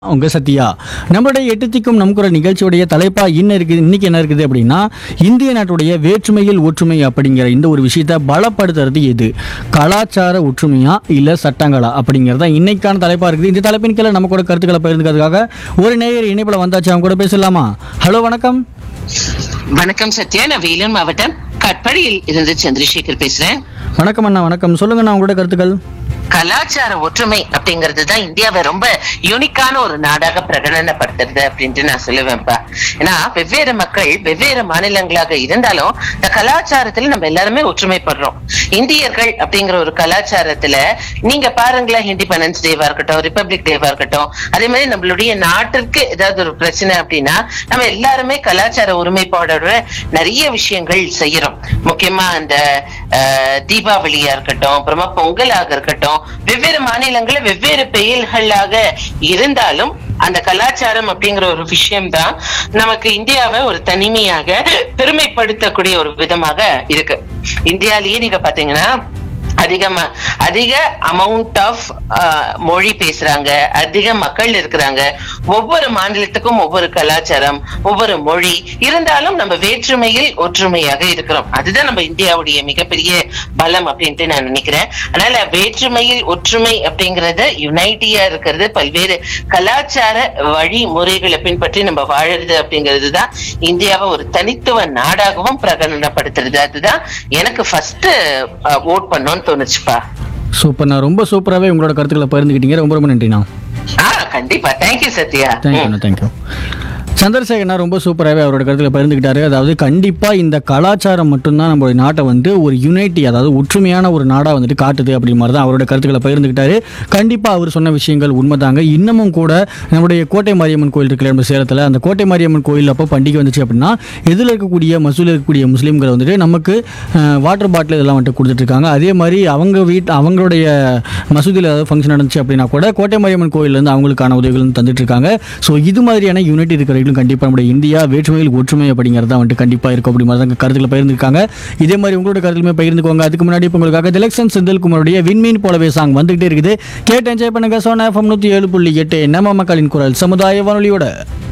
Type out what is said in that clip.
உங்க சத்யா நம்மளுடைய எட்டு திக்கும் நம் குரல் நிகழ்ச்சியுடைய தலைப்பா என்ன இருக்குது இன்னைக்கு என்ன இருக்குது அப்படின்னா இந்திய நாட்டுடைய வேற்றுமையில் ஒற்றுமை அப்படிங்கிற இந்த ஒரு விஷயத்தை பலப்படுத்துறது எது கலாச்சார ஒற்றுமையா இல்ல சட்டங்களா அப்படிங்கிறதா இன்னைக்கான தலைப்பா இருக்குது இந்த தலைப்பின் கீழே நம்ம கூட கருத்துக்களை பகிர்ந்துக்கிறதுக்காக ஒரு நேயர் இணைப்புல வந்தாச்சு அவங்க கூட பேசலாமா ஹலோ வணக்கம் வணக்கம் சத்யா நான் வேலூர் மாவட்டம் கட்படியில் இருந்து சந்திரசேகர் பேசுறேன் வணக்கம் அண்ணா வணக்கம் சொல்லுங்க அண்ணா உங்களோட கருத்துக்கள் கலாச்சார ஒற்றுமை அப்படிங்கிறது தான் இந்தியாவை ரொம்ப யூனிக்கான ஒரு நாடாக பிரகடனப்படுத்துறது அப்படின்ட்டு நான் சொல்லுவேன்ப்பா ஏன்னா வெவ்வேறு மக்கள் வெவ்வேறு மாநிலங்களாக இருந்தாலும் இந்த கலாச்சாரத்துல நம்ம எல்லாருமே ஒற்றுமைப்படுறோம் இந்தியர்கள் அப்படிங்கிற ஒரு கலாச்சாரத்துல நீங்க பாருங்களேன் இண்டிபெண்டன்ஸ் டேவா இருக்கட்டும் ரிப்பப்ளிக் டேவா இருக்கட்டும் அதே மாதிரி நம்மளுடைய நாட்டிற்கு ஏதாவது ஒரு பிரச்சனை அப்படின்னா நம்ம எல்லாருமே கலாச்சார ஒருமைப்பாடோட நிறைய விஷயங்கள் செய்யறோம் முக்கியமா அந்த அஹ், தீபாவளியா இருக்கட்டும் அப்புறமா பொங்கலாக இருக்கட்டும் வெவ்வேறு மாநிலங்கள்ல வெவ்வேறு பெயர்களாக இருந்தாலும் அந்த கலாச்சாரம் அப்படிங்கிற ஒரு விஷயம்தான் நமக்கு இந்தியாவை ஒரு தனிமையாக பெருமைப்படுத்தக்கூடிய ஒரு விதமாக இருக்கு இந்தியாலேயே நீங்க பாத்தீங்கன்னா அதிகமா அதிக அமௌண்ட் ஆஃப் மொழி பேசுறாங்க அதிக மக்கள் இருக்கிறாங்க ஒவ்வொரு மாநிலத்துக்கும் ஒவ்வொரு கலாச்சாரம் ஒவ்வொரு மொழி இருந்தாலும் நம்ம வேற்றுமையில் ஒற்றுமையாக இருக்கிறோம் அதுதான் நம்ம இந்தியாவுடைய மிகப்பெரிய பலம் அப்படின்ட்டு நான் நினைக்கிறேன் அதனால வேற்றுமையில் ஒற்றுமை அப்படிங்கறது யுனைட்டியா இருக்கிறது பல்வேறு கலாச்சார வழிமுறைகளை பின்பற்றி நம்ம வாழறது அப்படிங்கிறது தான் இந்தியாவை ஒரு தனித்துவ நாடாகவும் பிரகடனப்படுத்துறது அதுதான் எனக்கு ஃபர்ஸ்ட் ஓட் பண்ணோம்னு தோணுச்சுப்பா சூப்பர் நான் ரொம்ப சூப்பராகவே உங்களோட கருத்துக்களை பகிர்ந்துக்கிட்டீங்க ரொம்ப ரொம்ப நன்றிண்ணா ஆ கண்டிப்பா தேங்க்யூ சத்யா தேங்க்யூண்ணா தேங்க்யூ சந்திரசேகரனா ரொம்ப சூப்பராகவே அவரோட கருத்தில் பகிர்ந்துக்கிட்டாரு அதாவது கண்டிப்பாக இந்த கலாச்சாரம் மட்டும்தான் நம்மளுடைய நாட்டை வந்து ஒரு யுனைட்டி அதாவது ஒற்றுமையான ஒரு நாடாக வந்துட்டு காட்டுது அப்படி மாதிரி தான் அவரோட கருத்துக்களை பகிர்ந்துக்கிட்டாரு கண்டிப்பாக அவர் சொன்ன விஷயங்கள் உண்மைதாங்க இன்னமும் கூட நம்முடைய கோட்டை மாரியம்மன் கோயில் இருக்கிற நம்ம சேலத்தில் அந்த கோட்டை மாரியம்மன் கோயில் அப்போ பண்டிகை வந்துச்சு அப்படின்னா எதில் இருக்கக்கூடிய மசூலில் இருக்கக்கூடிய முஸ்லீம்கள் வந்துட்டு நமக்கு வாட்டர் பாட்டில் இதெல்லாம் வந்துட்டு கொடுத்துட்ருக்காங்க அதே மாதிரி அவங்க வீட் அவங்களுடைய மசூதியில் ஏதாவது ஃபங்க்ஷன் நடந்துச்சு அப்படின்னா கூட கோட்டை மாரியம்மன் கோயிலேருந்து அவங்களுக்கான உதவிகள் வந்து தந்துட்டு இருக்காங்க ஸோ இது மாதிரியான யூனிட் இருக்கிறவங்களும் கண்டிப்பாக நம்முடைய இந்தியா வேற்றுமையில் ஒற்றுமை அப்படிங்கிறத வந்துட்டு கண்டிப்பாக இருக்கும் அப்படி மாதிரி தான் கருத்துக்களை பகிர்ந்துருக்காங்க இதே மாதிரி உங்களோட கருத்துலையுமே பகிர்ந்துக்கோங்க அதுக்கு முன்னாடி இப்போ உங்களுக்காக திலக்ஷன் செந்தில்குமாருடைய விண்மீன் போலவே சாங் வந்துகிட்டே இருக்குது கேட்டு என்ஜாய் பண்ணுங்க சோனா எஃப்எம் நூற்றி ஏழு புள்ளி எட்டு நம்ம மக்களின் குரல் சமுதாய வானொலியோட